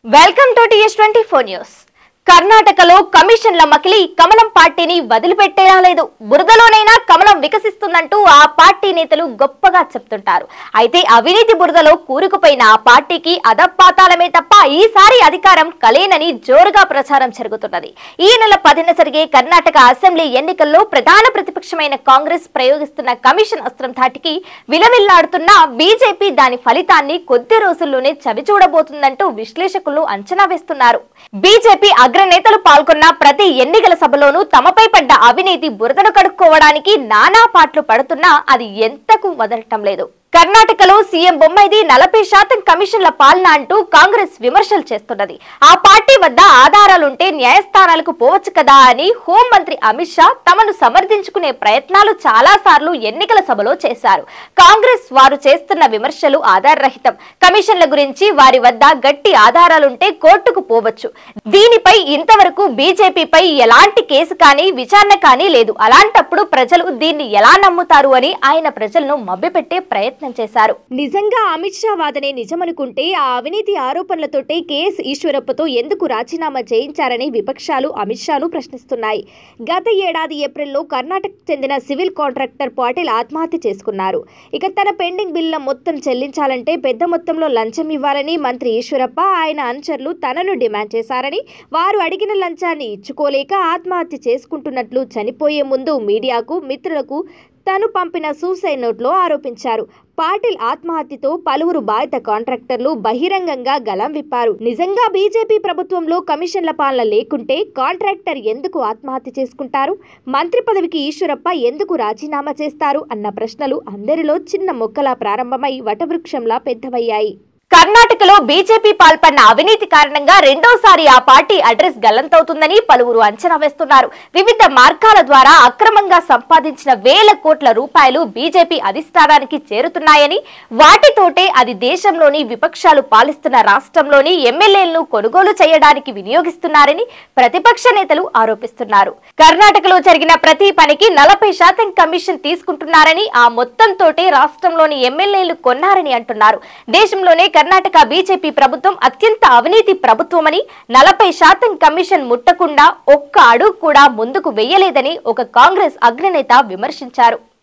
welcome to TS twenty four news కర్ణాటకలో కమిషన్ల మకిలి కమలం పార్టీని వదిలిపెట్టేలా లేదు బురదలోనైనా కమలం వికసిస్తుందంటూ ఆ పార్టీ నేతలు గొప్పగా చెప్తుంటారు అయితే అవినీతి బురదలో కూరుకుపోయిన ఆ పార్టీకి అదపాతాలమే తప్ప ఈసారి అధికారం కలేనని జోరుగా ప్రచారం జరుగుతున్నది ఈ నెల పదిన జరిగే కర్ణాటక అసెంబ్లీ ఎన్నికల్లో ప్రధాన ప్రతిపక్షమైన కాంగ్రెస్ ప్రయోగిస్తున్న కమిషన్ అస్త్రం ధాటికి విలవిల్లాడుతున్న బీజేపీ దాని ఫలితాన్ని కొద్ది రోజుల్లోనే చవిచూడబోతుందంటూ విశ్లేషకులు అంచనా వేస్తున్నారు బీజేపీ అగ్రనేతలు పాల్గొన్న ప్రతి ఎన్నికల సభలోనూ తమపై పడ్డ అవినీతి బురదను కడుక్కోవడానికి నానా పాటలు పడుతున్నా అది ఎంతకు వదలటం లేదు కర్ణాటకలో సీఎం బొమ్మైది నలభై శాతం కమిషన్ల పాలన అంటూ కాంగ్రెస్ విమర్శలు చేస్తున్నది ఆ పార్టీ వద్ద ఆధారాలుంటే న్యాయస్థానాలకు పోవచ్చు కదా అని హోంమంత్రి అమిత్ షా తమను సమర్థించుకునే ప్రయత్నాలు చాలా సార్లు ఎన్నికల సభలో చేశారు కాంగ్రెస్ వారు చేస్తున్న విమర్శలు ఆధారరహితం కమిషన్ల గురించి వారి వద్ద గట్టి ఆధారాలుంటే కోర్టుకు పోవచ్చు దీనిపై ఇంతవరకు బీజేపీపై ఎలాంటి కేసు కానీ విచారణ కానీ లేదు అలాంటప్పుడు ప్రజలు దీన్ని ఎలా నమ్ముతారు అని ఆయన ప్రజలను మభ్యపెట్టే ప్రయత్నం చేశారు నిజంగా అమిత్ షా వాదనే నిజమనుకుంటే ఆ అవినీతి ఆరోపణలతోటే కేఎస్ ఈశ్వరప్పతో ఎందుకు రాజీనామా చేయించారని విపక్షాలు అమిత్ షాను ప్రశ్నిస్తున్నాయి గత ఏడాది ఏప్రిల్లో కర్ణాటక చెందిన సివిల్ కాంట్రాక్టర్ పాటిల్ ఆత్మహత్య చేసుకున్నారు ఇక తన పెండింగ్ బిల్ల మొత్తం చెల్లించాలంటే పెద్ద మొత్తంలో లంచం ఇవ్వాలని మంత్రి ఈశ్వరప్ప ఆయన అనుచరులు తనను డిమాండ్ చేశారని వారు అడిగిన లంచాన్ని ఇచ్చుకోలేక ఆత్మహత్య చేసుకుంటున్నట్లు చనిపోయే ముందు మీడియాకు మిత్రులకు తను పంపిన సూసైడ్ నోట్లో ఆరోపించారు పాటిల్ ఆత్మహత్యతో పలువురు బాధిత కాంట్రాక్టర్లు బహిరంగంగా గలం విప్పారు నిజంగా బీజేపీ ప్రభుత్వంలో కమిషన్ల పాలన లేకుంటే కాంట్రాక్టర్ ఎందుకు ఆత్మహత్య చేసుకుంటారు మంత్రి పదవికి ఈశ్వరప్ప ఎందుకు రాజీనామా చేస్తారు అన్న ప్రశ్నలు అందరిలో చిన్న మొక్కలా ప్రారంభమై వటవృక్షంలా పెద్దవయ్యాయి కర్ణాటకలో బీజేపీ పాల్పడిన అవినీతి కారణంగా రెండోసారి ఆ పార్టీ అడ్రస్ గల్లంతవుతుందని పలువురు అంచనా వేస్తున్నారు వివిధ మార్గాల ద్వారా అక్రమంగా సంపాదించిన వేల కోట్ల రూపాయలు బీజేపీ అధిష్టానానికి చేరుతున్నాయని వాటితోటే అది దేశంలోని విపక్షాలు పాలిస్తున్న రాష్ట్రంలోని ఎమ్మెల్యేలను కొనుగోలు చేయడానికి వినియోగిస్తున్నారని ప్రతిపక్ష నేతలు ఆరోపిస్తున్నారు కర్ణాటకలో జరిగిన ప్రతి పనికి నలభై శాతం కమిషన్ తీసుకుంటున్నారని ఆ మొత్తంతోటే రాష్ట్రంలోని ఎమ్మెల్యేలు కొన్నారని అంటున్నారు దేశంలోనే కర్ణాటక బీజేపీ ప్రభుత్వం అత్యంత అవినీతి ప్రభుత్వమని నలభై శాతం కమిషన్ ముట్టకుండా ఒక్క అడుగు కూడా ముందుకు వెయ్యలేదని ఒక కాంగ్రెస్ అగ్రనేత విమర్శించారు